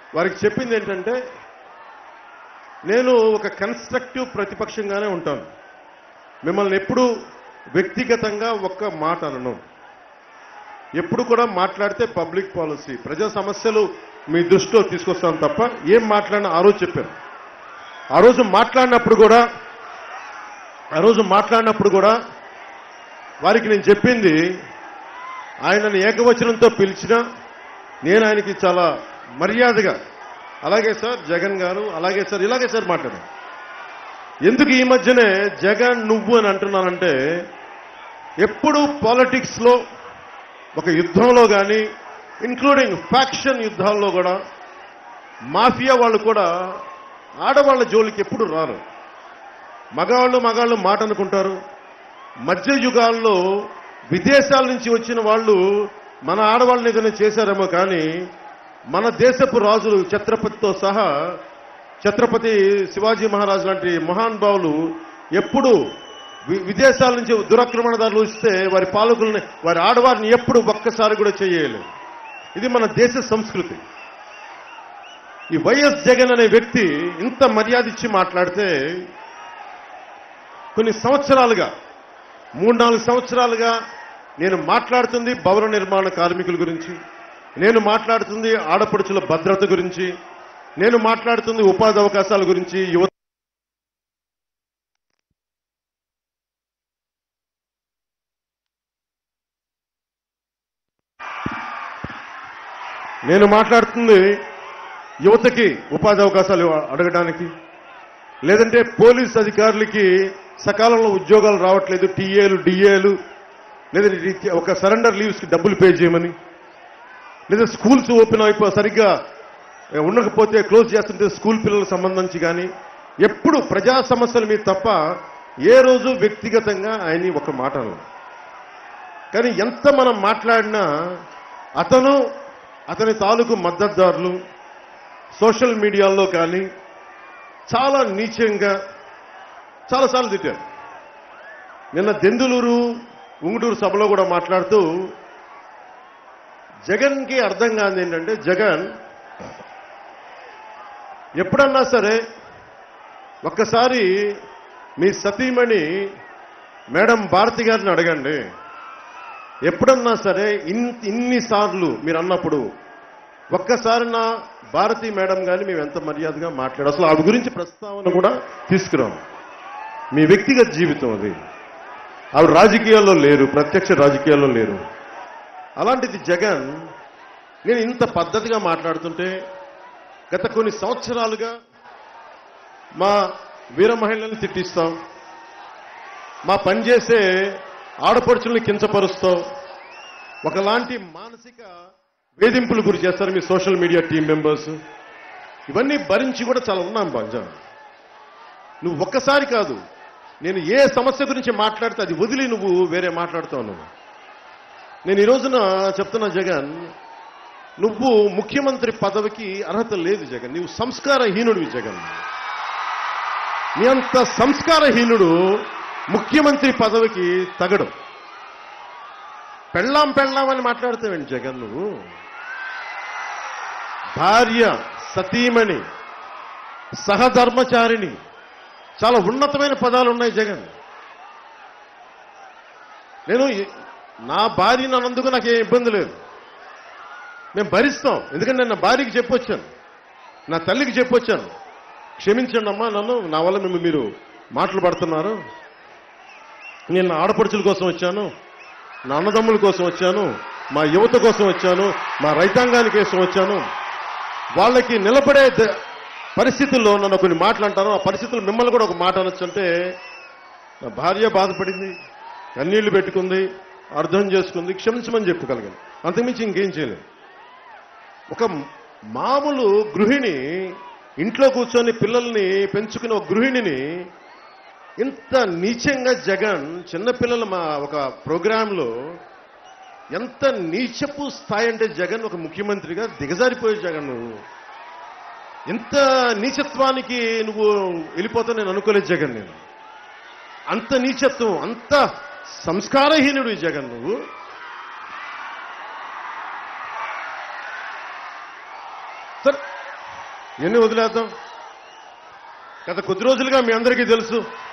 వారికి చెప్పింది ఏంటంటే నేను ఒక కన్స్ట్రక్టివ్ ప్రతిపక్షంగానే ఉంటాను మిమ్మల్ని ఎప్పుడు వ్యక్తిగతంగా ఒక్క మాట అనను ఎప్పుడు కూడా మాట్లాడితే పబ్లిక్ పాలసీ ప్రజా సమస్యలు మీ దృష్టిలో తీసుకొస్తాను తప్ప ఏం మాట్లాడినా ఆ రోజు చెప్పాను ఆ రోజు మాట్లాడినప్పుడు కూడా ఆ రోజు మాట్లాడినప్పుడు కూడా వారికి నేను చెప్పింది ఆయనను ఏకవచనంతో పిలిచినా నేను ఆయనకి చాలా మర్యాదగా అలాగే సార్ జగన్ గారు అలాగే సార్ ఇలాగే సార్ మాట్లాడాను ఎందుకు ఈ మధ్యనే జగన్ నువ్వు అని అంటున్నానంటే ఎప్పుడు పాలిటిక్స్ లో ఒక యుద్ధంలో కానీ ఇంక్లూడింగ్ ఫ్యాక్షన్ యుద్ధాల్లో కూడా మాఫియా వాళ్ళు కూడా ఆడవాళ్ళ జోలికి ఎప్పుడు రారు మగాళ్ళు మగాళ్ళు మాట అనుకుంటారు మధ్య యుగాల్లో విదేశాల నుంచి వచ్చిన వాళ్ళు మన ఆడవాళ్ళని ఏదైనా చేశారేమో కానీ మన దేశపు రాజులు ఛత్రపతితో సహా ఛత్రపతి శివాజీ మహారాజు లాంటి మహానుభావులు ఎప్పుడు వి- విదేశాల నుంచి దురాక్రమణదారులు ఇస్తే వారి పాలకుల్ని వారి ఆడవారిని ఎప్పుడు ఒక్కసారి కూడా చేయలేదు ఇది మన దేశ సంస్కృతి ఈ వైఎస్ జగన్ అనే వ్యక్తి ఇంత మర్యాద ఇచ్చి మాట్లాడితే కొన్ని సంవత్సరాలుగా మూడు నాలుగు సంవత్సరాలుగా నేను మాట్లాడుతుంది భవన నిర్మాణ కార్మికుల గురించి నేను మాట్లాడుతుంది ఆడపడుచుల భద్రత గురించి నేను మాట్లాడుతుంది ఉపాధి అవకాశాల గురించి యువత నేను మాట్లాడుతుంది యువతకి ఉపాధి అవకాశాలు అడగడానికి లేదంటే పోలీస్ అధికారులకి సకాలంలో ఉద్యోగాలు రావట్లేదు టీఏలు డిఏలు లేదంటే ఈ ఒక సరెండర్ లీవ్స్ కి డబ్బులు పే చేయమని లేదా స్కూల్స్ ఓపెన్ అయిపో సరిగ్గా ఉండకపోతే క్లోజ్ చేస్తుంటే స్కూల్ పిల్లలకు సంబంధించి కానీ ఎప్పుడు ప్రజా సమస్యల మీద తప్ప ఏ రోజు వ్యక్తిగతంగా ఆయన్ని ఒక మాట అనలేదు. కానీ ఎంత మనం మాట్లాడినా అతను అతని తాలూకు మద్దతుదారులు సోషల్ మీడియాలో కానీ చాలా నీచంగా చాలాసార్లు తిట్టారు నిన్న దెందులూరు ఉంగుటూరు సభలో కూడా మాట్లాడుతూ జగన్కి అర్థం కాదు ఏంటంటే జగన్ ఎప్పుడన్నా సరే ఒక్కసారి మీ సతీమణి మేడం భారతి గారిని అడగండి ఎప్పుడన్నా సరే ఇన్ ఇన్నిసార్లు మీరు అన్నప్పుడు ఒక్కసారి నా భారతి మేడం గాని మేము ఎంత మర్యాదగా మాట్లాడు అసలు ఆవిడ గురించి ప్రస్తావన కూడా తీసుకురాం మీ వ్యక్తిగత జీవితం అది ఆవిడ రాజకీయాల్లో లేరు ప్రత్యక్ష రాజకీయాల్లో లేరు అలాంటిది జగన్ నేను ఇంత పద్ధతిగా మాట్లాడుతుంటే గత కొన్ని సంవత్సరాలుగా మా వీర మహిళల్ని తిట్టిస్తాం మా పనిచేసే ఆడపడుచుల్ని కించపరుస్తాం ఒకలాంటి మానసిక వేధింపులు గురి చేస్తారు మీ సోషల్ మీడియా టీం మెంబర్స్ ఇవన్నీ భరించి కూడా చాలా ఉన్నాం బాజా నువ్వు ఒక్కసారి కాదు నేను ఏ సమస్య గురించి మాట్లాడితే అది వదిలి నువ్వు వేరే మాట్లాడుతావు నువ్వు నేను ఈ రోజున చెప్తున్నా జగన్ నువ్వు ముఖ్యమంత్రి పదవికి అర్హత లేదు జగన్ నువ్వు సంస్కారహీనుడివి జగన్ నీ అంత సంస్కారహీనుడు ముఖ్యమంత్రి పదవికి తగడు పెళ్ళాం పెళ్ళాం అని మాట్లాడుతావేంటి జగన్ నువ్వు భార్య సతీమణి సహధర్మచారిణి చాలా ఉన్నతమైన పదాలు ఉన్నాయి జగన్ నేను ఈ- నా భార్యను అన్నందుకు నాకు ఏ ఇబ్బంది లేదు మేము భరిస్తాం ఎందుకంటే నేను నా భార్యకి చెప్పొచ్చాను నా తల్లికి చెప్పొచ్చాను క్షమించండి అమ్మా నన్ను నా వల్ల మేము మీరు మాటలు పడుతున్నారు నేను నా ఆడపడుచుల కోసం వచ్చాను నా అన్నదమ్ముల కోసం వచ్చాను మా యువత కోసం వచ్చాను మా రైతాంగాని కోసం వచ్చాను వాళ్ళకి నిలబడే ద- పరిస్థితుల్లో నన్ను కొన్ని మాటలు అంటాను ఆ పరిస్థితులు మిమ్మల్ని కూడా ఒక మాట అనొచ్చు అంటే నా భార్య బాధపడింది కన్నీళ్లు పెట్టుకుంది అర్థం చేసుకుంది క్షమించమని చెప్పగలిగాను అంతకుమించి ఇంకేం చేయలేదు ఒక మామూలు గృహిణి ఇంట్లో కూర్చొని పిల్లల్ని పెంచుకునే ఒక గృహిణిని ఇంత నీచంగా జగన్ చిన్నపిల్లల మా ఒక ప్రోగ్రాంలో ఎంత నీచపు స్థాయి అంటే జగన్ ఒక ముఖ్యమంత్రిగా దిగజారిపోయే జగన్ నువ్వు ఇంత నీచత్వానికి నువ్వు వెళ్ళిపోతా నేను అనుకోలేదు జగన్ నేను అంత నీచత్వం అంత సంస్కారహీనుడు ఈ జగన్ నువ్వు సార్ ఎన్ని వదిలేద్దాం గత కొద్ది రోజులుగా మీ అందరికీ తెలుసు